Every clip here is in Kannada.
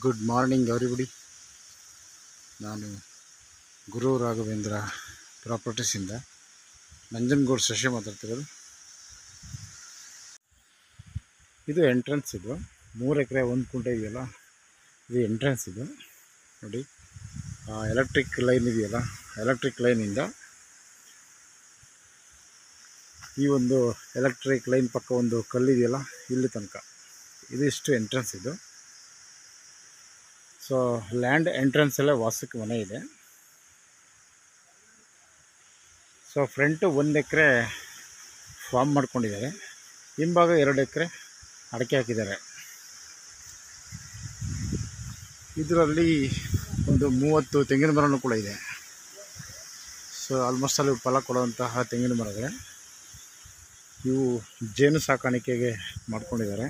ಗುಡ್ ಮಾರ್ನಿಂಗ್ ಎವ್ರಿಬಡಿ ನಾನು ಗುರು ರಾಘವೇಂದ್ರ ಪ್ರಾಪರ್ಟೀಸಿಂದ ನಂಜನಗೂಡು ಶಶಿ ಮಾತಾಡ್ತಿರೋದು ಇದು ಎಂಟ್ರೆನ್ಸ್ ಇದು ಮೂರು ಎಕರೆ ಒಂದು ಕುಂಟೆ ಇದೆಯಲ್ಲ ಇದು ಎಂಟ್ರೆನ್ಸ್ ಇದು ನೋಡಿ ಎಲೆಕ್ಟ್ರಿಕ್ ಲೈನ್ ಇದೆಯಲ್ಲ ಎಲೆಕ್ಟ್ರಿಕ್ ಲೈನಿಂದ ಈ ಒಂದು ಎಲೆಕ್ಟ್ರಿಕ್ ಲೈನ್ ಪಕ್ಕ ಒಂದು ಕಲ್ಲಿದೆಯಲ್ಲ ಇಲ್ಲಿ ತನಕ ಇದಿಷ್ಟು ಎಂಟ್ರೆನ್ಸ್ ಇದು ಸೊ ಲ್ಯಾಂಡ್ ಎಂಟ್ರೆನ್ಸಲ್ಲೇ ವಾಸಕ್ಕೆ ಮನೆ ಇದೆ ಸೊ ಫ್ರಂಟು ಒಂದು ಎಕರೆ ಫಾರ್ಮ್ ಮಾಡ್ಕೊಂಡಿದ್ದಾರೆ ಹಿಂಭಾಗ ಎರಡು ಎಕರೆ ಅಡಿಕೆ ಹಾಕಿದ್ದಾರೆ ಇದರಲ್ಲಿ ಒಂದು ಮೂವತ್ತು ತೆಂಗಿನ ಮರನೂ ಕೂಡ ಇದೆ ಸೊ ಆಲ್ಮೋಸ್ಟ್ ಅಲ್ಲಿ ಫಲ ಕೊಡುವಂತಹ ತೆಂಗಿನ ಮರಗಳೇ ಇವು ಜೇನು ಸಾಕಾಣಿಕೆಗೆ ಮಾಡ್ಕೊಂಡಿದ್ದಾರೆ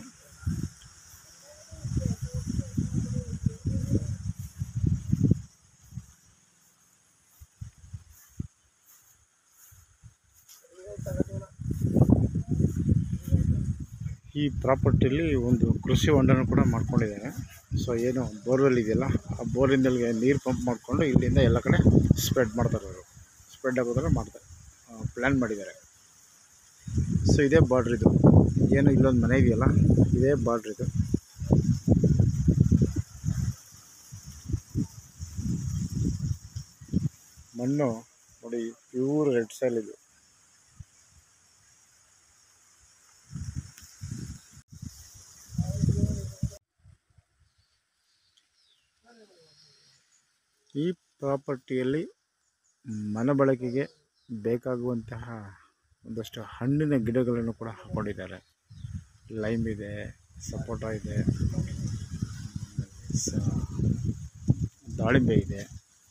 ಈ ಪ್ರಾಪರ್ಟಿಲಿ ಒಂದು ಕೃಷಿ ಹೊಂಡನೂ ಕೂಡ ಮಾಡ್ಕೊಂಡಿದ್ದಾರೆ ಸೊ ಏನು ಬೋರ್ವೆಲ್ ಇದೆಯಲ್ಲ ಆ ಬೋರಿಂದಲ್ಲಿಗೆ ನೀರು ಪಂಪ್ ಮಾಡಿಕೊಂಡು ಇಲ್ಲಿಂದ ಎಲ್ಲ ಕಡೆ ಸ್ಪ್ರೆಡ್ ಮಾಡ್ತಾರೆ ಅವರು ಸ್ಪ್ರೆಡ್ ಆಗೋದನ್ನ ಮಾಡ್ತಾರೆ ಪ್ಲ್ಯಾನ್ ಮಾಡಿದ್ದಾರೆ ಸೊ ಇದೇ ಬಾರ್ಡ್ರ್ ಇದು ಏನು ಇಲ್ಲೊಂದು ಮನೆ ಇದೆಯಲ್ಲ ಇದೇ ಬಾರ್ಡ್ರ್ ಇದು ಮಣ್ಣು ನೋಡಿ ಪ್ಯೂರ್ ರೆಡ್ ಸೈಲ್ ಇದು ಈ ಪ್ರಾಪರ್ಟಿಯಲ್ಲಿ ಮನೆ ಬಳಕೆಗೆ ಬೇಕಾಗುವಂತಹ ಒಂದಷ್ಟು ಹಣ್ಣಿನ ಗಿಡಗಳನ್ನು ಕೂಡ ಹಾಕ್ಕೊಂಡಿದ್ದಾರೆ ಲೈಮ್ ಇದೆ ಸಪೋಟ ಇದೆ ಸ ದಾಳಿಂಬೆ ಇದೆ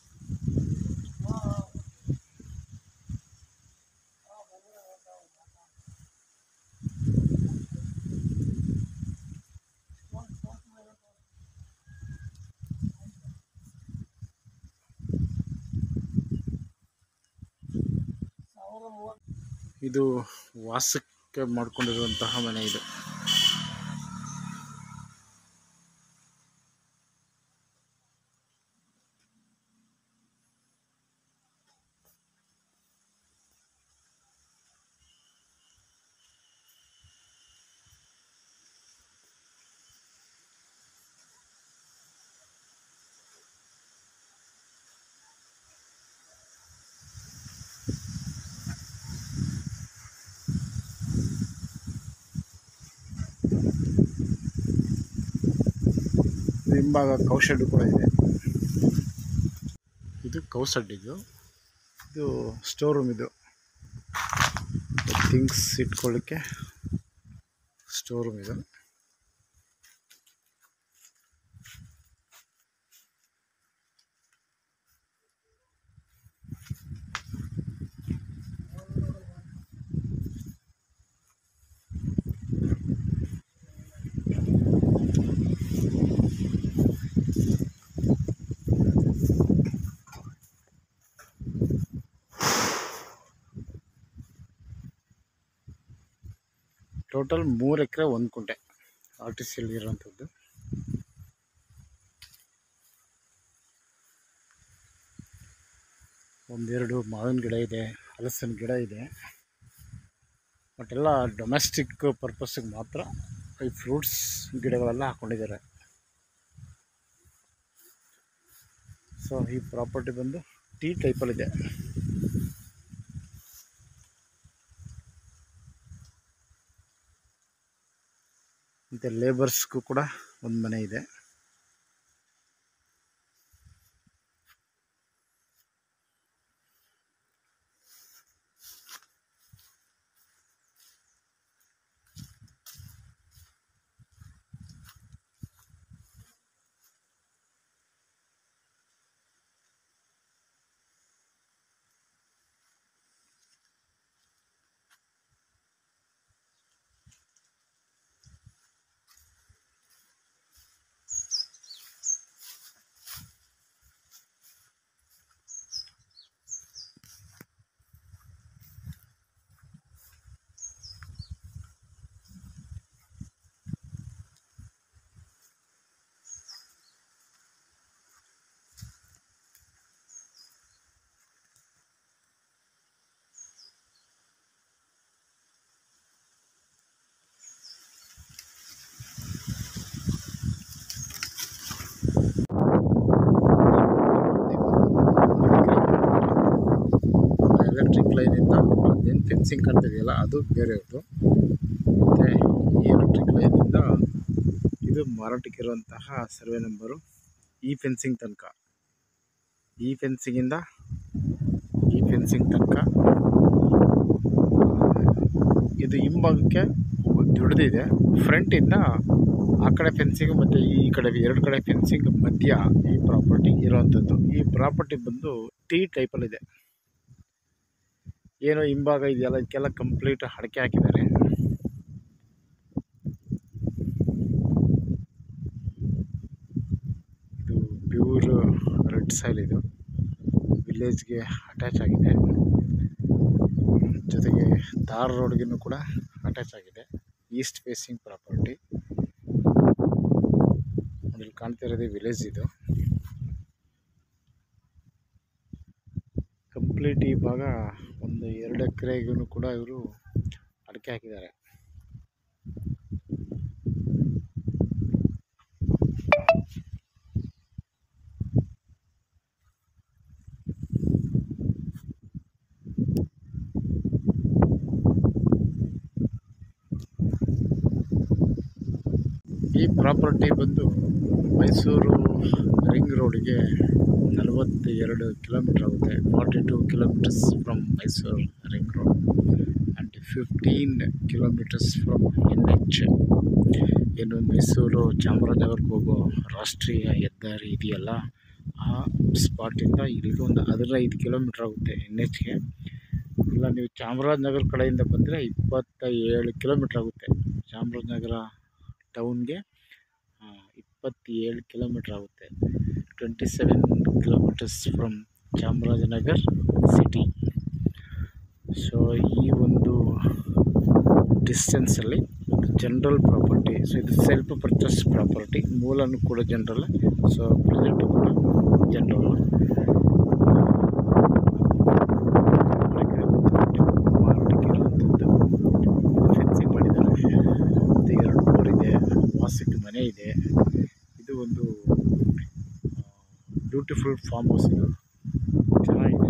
ಇದು ವಾಸಕ್ಕೆ ಮಾಡ್ಕೊಂಡಿರುವಂತಹ ಮನೆ ಇದು ಹಿಂಭಾಗ ಕೌಶೆಡ್ ಕೂಡ ಇದೆ ಇದು ಕೌಸಡ್ ಇದು ಇದು ಸ್ಟೋರ್ ರೂಮ್ ಇದು ಥಿಂಗ್ಸ್ ಇಟ್ಕೊಳ್ಳಿಕ್ಕೆ ಸ್ಟೋರ್ ರೂಮ್ ಇದು ಟೋಟಲ್ ಮೂರು ಎಕರೆ ಒಂದು ಕುಂಟೆ ಆರ್ ಟಿ ಸಿಯಲ್ಲಿ ಇರೋಂಥದ್ದು ಒಂದೆರಡು ಮಾವಿನ ಗಿಡ ಇದೆ ಹಲಸಿನ ಗಿಡ ಇದೆ ಬಟ್ ಎಲ್ಲ ಡೊಮೆಸ್ಟಿಕ್ ಪರ್ಪಸ್ಸಿಗೆ ಮಾತ್ರ ಈ ಫ್ರೂಟ್ಸ್ ಗಿಡಗಳೆಲ್ಲ ಹಾಕ್ಕೊಂಡಿದ್ದಾರೆ ಸೊ ಈ ಪ್ರಾಪರ್ಟಿ ಬಂದು ಟೀ ಟೈಪಲ್ಲಿದೆ ಮತ್ತು ಲೇಬರ್ಸ್ಗೂ ಕೂಡ ಒಂದು ಮನೆ ಇದೆ ಫೆನ್ಸಿಂಗ್ ಕಾಣ್ತಿದೆಯಲ್ಲ ಅದು ಬೇರೆಯವ್ರದ್ದು ಮತ್ತು ಈ ಎಲೆಕ್ಟ್ರಿಕ್ ಲೈನಿಂದ ಇದು ಮಾರಾಟಕ್ಕೆ ಇರುವಂತಹ ಸರ್ವೆ ನಂಬರು ಈ ಫೆನ್ಸಿಂಗ್ ತನಕ ಈ ಫೆನ್ಸಿಂಗಿಂದ ಈ ಫೆನ್ಸಿಂಗ್ ತನಕ ಇದು ಹಿಂಭಾಗಕ್ಕೆ ದೊಡ್ಡದಿದೆ ಫ್ರಂಟಿಂದ ಆ ಕಡೆ ಫೆನ್ಸಿಂಗ್ ಮತ್ತು ಈ ಕಡೆ ಎರಡು ಕಡೆ ಫೆನ್ಸಿಂಗ್ ಮಧ್ಯ ಈ ಪ್ರಾಪರ್ಟಿ ಇರೋವಂಥದ್ದು ಈ ಪ್ರಾಪರ್ಟಿ ಬಂದು ಟಿ ಟೈಪಲ್ಲಿದೆ ಏನೋ ಹಿಂಭಾಗ ಇದೆಯಲ್ಲ ಇದಕ್ಕೆಲ್ಲ ಕಂಪ್ಲೀಟ್ ಅಡಕೆ ಹಾಕಿದ್ದಾರೆ ಇದು ಪ್ಯೂರ್ ರೆಡ್ ಸೈಲ್ ಇದು ವಿಲೇಜ್ಗೆ ಅಟ್ಯಾಚ್ ಆಗಿದೆ ಜೊತೆಗೆ ದಾರ್ ರೋಡ್ಗೂ ಕೂಡ ಅಟ್ಯಾಚ್ ಆಗಿದೆ ಈಸ್ಟ್ ಫೇಸಿಂಗ್ ಪ್ರಾಪರ್ಟಿ ಇಲ್ಲಿ ಕಾಣ್ತಿರೋದೇ ವಿಲೇಜ್ ಇದು ಕಂಪ್ಲೀಟ್ ಈ ಭಾಗ ಒಂದು ಎರಡು ಎಕರೆಗೂ ಕೂಡ ಇವರು ಅಡಿಕೆ ಹಾಕಿದ್ದಾರೆ ಈ ಪ್ರಾಪರ್ಟಿ ಬಂದು ಮೈಸೂರು ರಿಂಗ್ ರೋಡಿಗೆ ನಲವತ್ತ ಎರಡು ಕಿಲೋಮೀಟ್ರ್ ಆಗುತ್ತೆ forty two kilometres from Mysuru ring road and fifteen kilometres from N H ಏನು ಮೈಸೂರು ಚಾಮರಾಜನಗರಕ್ಕೆ ಹೋಗೋ ರಾಷ್ಟ್ರೀಯ ಹೆದ್ದಾರಿ ಇದೆಯಲ್ಲ ಆ ಸ್ಪಾಟಿಂದ ಇಲ್ಲಿಗೆ ಒಂದು ಹದಿನೈದು ಕಿಲೋಮೀಟ್ರ್ ಆಗುತ್ತೆ ಎನ್ ಎಚ್ಗೆ ಇಲ್ಲ ನೀವು ಚಾಮರಾಜನಗರ ಕಡೆಯಿಂದ ಬಂದರೆ ಇಪ್ಪತ್ತ ಏಳು ಕಿಲೋಮೀಟ್ರ್ ಆಗುತ್ತೆ ಚಾಮರಾಜನಗರ ಟೌನ್ಗೆ ಇಪ್ಪತ್ತೇಳು ಕಿಲೋಮೀಟ್ರ್ ಆಗುತ್ತೆ twenty seven kilometres from Chamarajanagar city so ಈ ಒಂದು ಡಿಸ್ಟೆನ್ಸಲ್ಲಿ ಒಂದು ಜನರಲ್ ಪ್ರಾಪರ್ಟಿ ಸೊ ಇದು ಸೆಲ್ಫ್ ಪರ್ಚೇಸ್ ಪ್ರಾಪರ್ಟಿ ಮೂಲನೂ ಕೂಡ ಜನರಲ್ ಸೊ ಪ್ರೆಸೆಂಟು ಕೂಡ ಜನರಲ್ ಮಾರಾಟಕ್ಕೆ ಇರುವಂಥದ್ದು ಫೆನ್ಸಿಂಗ್ ಮಾಡಿದ್ದಾರೆ ಮತ್ತು ಎರಡು ಬೋರ್ ಇದೆ ವಾಸಕ್ಕೆ ಮನೆ ಇದೆ ಇದು ಒಂದು ಬ್ಯೂಟಿಫುಲ್ ಫಾರ್ಮ್ ಹೌಸ್ ಇದು ಚೆನ್ನಾಗಿದೆ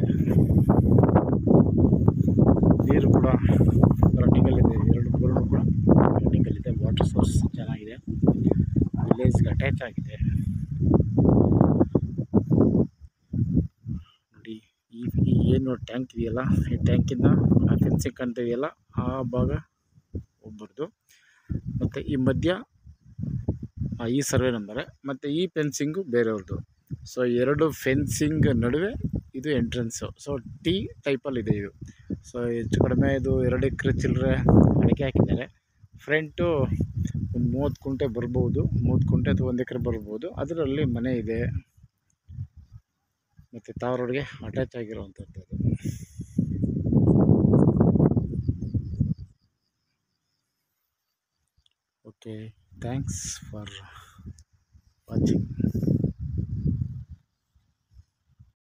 ನೀರು ಕೂಡ ರನ್ನಿಂಗಲ್ಲಿದೆ ಎರಡು ಬೋರ್ನು ಕೂಡ ರನ್ನಿಂಗಲ್ಲಿದೆ ವಾಟರ್ ಸೋರ್ಸ್ ಚೆನ್ನಾಗಿದೆ ವಿಲೇಜ್ಗೆ ಅಟ್ಯಾಚ್ ಆಗಿದೆ ನೋಡಿ ಈ ಈ ಏನು ಟ್ಯಾಂಕ್ ಇದೆಯಲ್ಲ ಈ ಟ್ಯಾಂಕಿಂದ ಆ ಫೆನ್ಸಿಂಗ್ ಕಾಣ್ತಿದೆಯಲ್ಲ ಆ ಭಾಗ ಒಬ್ಬರದು ಮತ್ತು ಈ ಮಧ್ಯ ಆ, ಈ ಸರ್ವೆ ನಂಬರೇ ಮತ್ತು ಈ ಫೆನ್ಸಿಂಗು ಬೇರೆಯವ್ರದ್ದು ಸೊ ಎರಡು ಫೆನ್ಸಿಂಗ್ ನಡುವೆ ಇದು ಎಂಟ್ರೆನ್ಸು ಸೊ ಟಿ ಟೈಪಲ್ಲಿದೆ ಇದು ಸೊ ಹೆಚ್ಚು ಕಡಿಮೆ ಇದು ಎರಡು ಎಕರೆ ಚಿಲ್ಲರೆ ಅಡಿಕೆ ಹಾಕಿದ್ದಾರೆ ಫ್ರಂಟು ಒಂದು ಮೂವತ್ತು ಕುಂಟೆ ಬರ್ಬೋದು ಮೂವತ್ತು ಕುಂಟೆ ಅಥವಾ ಒಂದು ಎಕರೆ ಬರ್ಬೋದು ಅದರಲ್ಲಿ ಮನೆ ಇದೆ ಮತ್ತು ತಾರ್ ರೋಡ್ಗೆ ಅಟ್ಯಾಚ್ ಆಗಿರುವಂಥದ್ದು ಅದು ಓಕೆ ಥ್ಯಾಂಕ್ಸ್ ಫಾರ್ ವಾಚಿಂಗ್